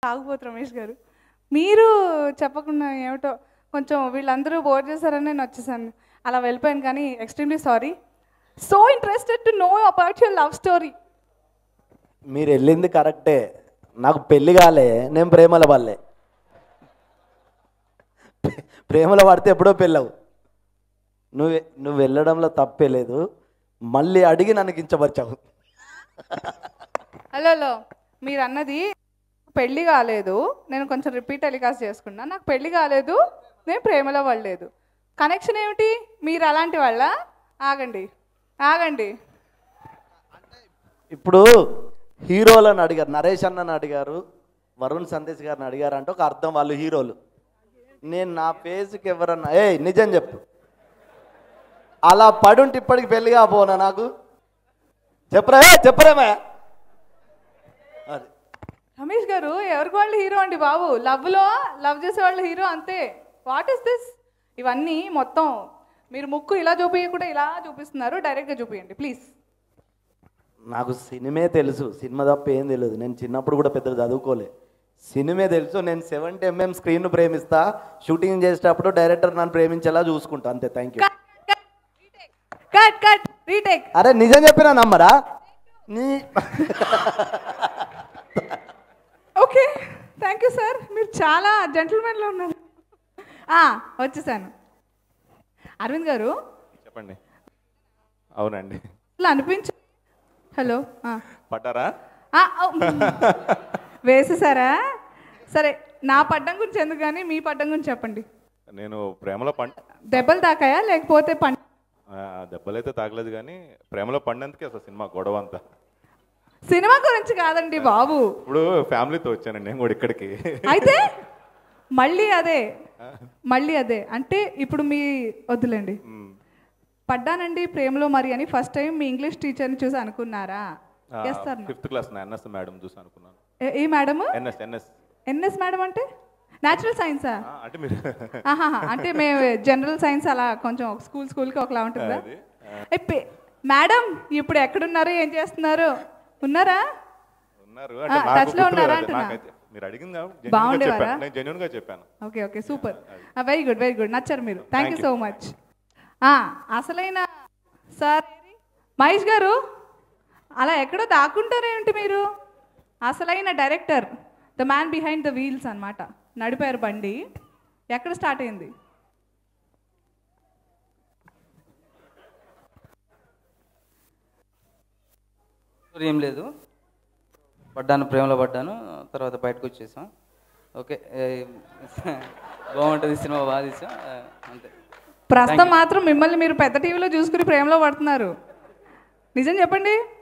తాగుపోతు రమేష్ గారు మీరు చెప్పకుండా ఏమిటో కొంచెం వీళ్ళందరూ బోర్ చేశారని నేను వచ్చేసాను అలా వెళ్ళిపోయాను కానీ extremely sorry so interested to know about your love story మీరు వెళ్ళింది కరెక్టే నాకు పెళ్లి కాలే నేను ప్రేమల పడలే ప్రేమలో పడితే ఎప్పుడో పెళ్ళవు నువ్వు నువ్వు వెళ్ళడంలో తప్పే లేదు మళ్ళీ అడిగి నన్ను కించపరిచావు హలో హలో మీరు అన్నది పెళ్లి కాలేదు నేను కొంచెం రిపీట్ టెలికాస్ట్ చేసుకున్నా నాకు పెళ్లి కాలేదు నేను ప్రేమలో పడలేదు కనెక్షన్ ఏమిటి మీరు అలాంటి వాళ్ళ ఆగండి ఆగండి ఇప్పుడు హీరోలను అడిగారు నరేష్ అన్నని అడిగారు వరుణ్ సందేశ్ గారిని అడిగారు అంటే ఒక అర్థం వాళ్ళు హీరోలు నేను నా ఫేస్కి ఎవరన్నా ఏ నిజం చెప్పు అలా పడుంటే ఇప్పటికి పెళ్లి కాపోనా నాకు చెప్పరా ఏ చెప్పరేమే అది రమేష్ గారు ఎవరికి వాళ్ళు హీరో అండి బాబు లవ్లో లవ్ చేసే వాళ్ళు హీరో అంతే వాట్ ఇస్ దిస్ ఇవన్నీ మొత్తం మీరు ముక్కు ఇలా చూపించకుండా ఇలా చూపిస్తున్నారు డైరెక్ట్గా చూపించండి ప్లీజ్ నాకు సినిమే తెలుసు సినిమా తప్ప ఏం తెలియదు నేను చిన్నప్పుడు కూడా పెద్దగా చదువుకోలే సినిమే తెలుసు నేను సెవెంటీ ఎంఎం స్క్రీన్ ప్రేమిస్తా షూటింగ్ చేసేటప్పుడు డైరెక్టర్ నన్ను ప్రేమించేలా చూసుకుంటా అంతే thank you cut cut retake అరే నిజం చెప్పినా నమ్మరా నీ ఓకే థ్యాంక్ యూ సార్ మీరు చాలా జెంటిల్మెన్లో ఉన్నారు ఆ, వచ్చేసాను అరవింద్ గారు చెప్పండి అవునండి అసలు అనిపించ హలో ఆ. పడ్డారా ఆ, ఔ. వేసేసారా సరే నా పడ్డం గురించి ఎందుకు కానీ మీ పడ్డం గురించి చెప్పండి నేను ప్రేమలో పంట దెబ్బలు తాకాయా లేకపోతే పం ఆ, దెబ్బలైతే తాగలేదు కానీ ప్రేమలో పండేందుకే అసలు సినిమా గొడవ అంతా సినిమా గురించి కాదండి బాబు ఇప్పుడు ఫ్యామిలీతో వచ్చానండి నేను కూడా ఇక్కడికి అయితే మళ్ళీ అదే మళ్ళీ అదే అంటే ఇప్పుడు మీ వద్దులేండి పడ్డానండి ప్రేమలో మరి అని ఫస్ట్ టైం మీ ఇంగ్లీష్ టీచర్ని చూసి అనుకున్నారా ఎస్ సార్ ఫిఫ్త్ క్లాస్ నా ఎన్ఎస్ మేడం చూసి అనుకున్నాను ఏ madam NS NS NS madam అంటే న్యాచురల్ సైన్సా అంటే మీరు ఆహాహా, అంటే మేము జనరల్ సైన్స్ అలా కొంచెం స్కూల్ స్కూల్కి ఒకలా ఉంటుందా అది, ఏ, పే- మేడం ఇప్పుడు ఎక్కడున్నారు ఏం చేస్తున్నారు ఉన్నారా ఉన్నారు అంటే ఆ, నాకు touch లో గుర్తులేదు ఉన్నారా అది. అంటున్నా? నాకైతే మీరు అడిగింది కాబట్టి genuine గా బాగుండేవారా? చెప్పాను నేను జెన్యున్ గా చెప్పాను okay okay super very good very good నచ్చారు మీరు thank you Thank so much అసలైన సార్ మహేష్ గారు అలా ఎక్కడో దాక్కుంటారేమిటి మీరు అసలైన director the man behind the wheels అన్నమాట నడిపారు బండి ఎక్కడ స్టార్ట్ అయింది స్టోరీ ఏం లేదు పడ్డాను ప్రేమలో పడ్డాను తర్వాత బయటకు వచ్చేసాం ఓకే ఏ, బాగుంటుంది సినిమా బాగా తీసాం ఆ, అంతే ప్రస్తుతం మాత్రం మిమ్మల్ని మీరు పెద్ద టీవీలో చూసుకుని ప్రేమలో పడుతున్నారు నిజం చెప్పండి